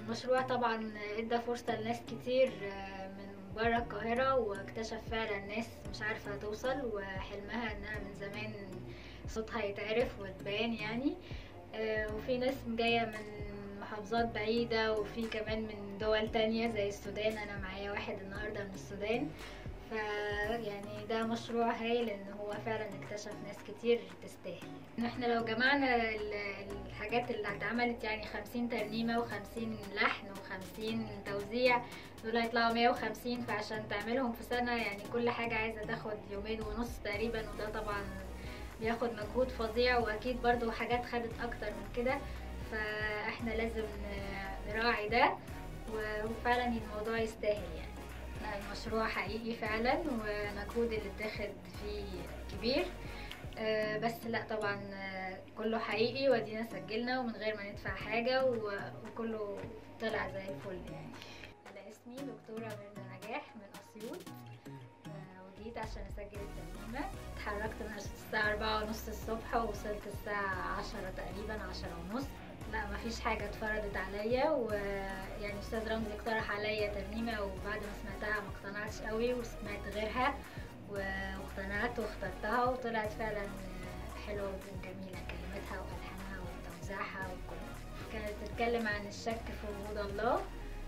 المشروع طبعا ادى فرصة لناس كتير من بره القاهرة واكتشف فعلا ناس مش عارفة توصل وحلمها انها من زمان صوتها يتعرف وتبان يعني وفي ناس جاية من محافظات بعيدة وفي كمان من دول تانية زي السودان انا معايا واحد النهاردة من السودان ف يعني ده مشروع هايل ان هو فعلا اكتشف ناس كتير تستاهل احنا لو جمعنا الحاجات اللي اتعملت يعني خمسين ترنيمة وخمسين لحن وخمسين توزيع دول هيطلعوا مية وخمسين فعشان تعملهم في سنة يعني كل حاجة عايزة تاخد يومين ونص تقريبا وده طبعا بياخد مجهود فظيع واكيد برضو حاجات خدت اكتر من كده فاحنا لازم نراعي ده وفعلا الموضوع يستاهل يعني المشروع حقيقي فعلا ومجهود اللي اتاخد فيه كبير بس لا طبعا كله حقيقي ودينا سجلنا ومن غير ما ندفع حاجة وكله طلع زي الفل يعني أنا اسمي دكتورة ميرنا نجاح من أسيوط وجيت عشان أسجل الترنيمة اتحركت من الساعة أربعة ونص الصبح ووصلت الساعة عشرة تقريبا عشرة ونص لا مفيش حاجة اتفرضت عليا ويعني أستاذ رمزي اقترح عليا ترنيمة وبعد ما سمعتها ما اقتنعتش قوي وسمعت غيرها واقتنعت واخترتها وطلعت فعلا حلوة وجميلة كلماتها وألحانها وتوزيعها وكله كانت بتتكلم عن الشك في وجود الله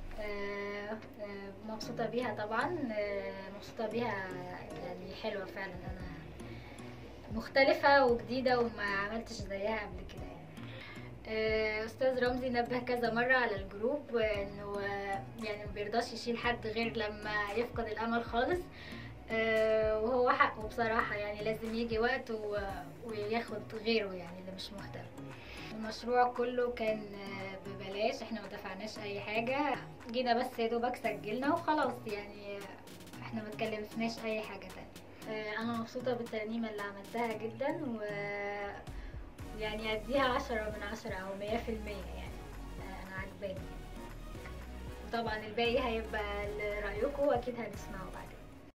مبسوطة بيها طبعا مبسوطة بيها يعني حلوة فعلا أنا مختلفة وجديدة وما عملتش زيها قبل كده يعني استاذ رمزي نبه كذا مره على الجروب انه يعني ما بيرضاش يشيل حد غير لما يفقد الامل خالص وهو حقه بصراحه يعني لازم يجي وقت وياخد غيره يعني اللي مش مهتم المشروع كله كان ببلاش احنا ما دفعناش اي حاجه جينا بس يا دوبك سجلنا وخلاص يعني احنا ما اتكلمناش اي حاجه تانية انا مبسوطه بالترنيمه اللي عملتها جدا و يعني اديها عشرة من عشرة او مية في المية يعني انا عجباني وطبعا الباقي هيبقى لرأيكم واكيد هنسمعه بعد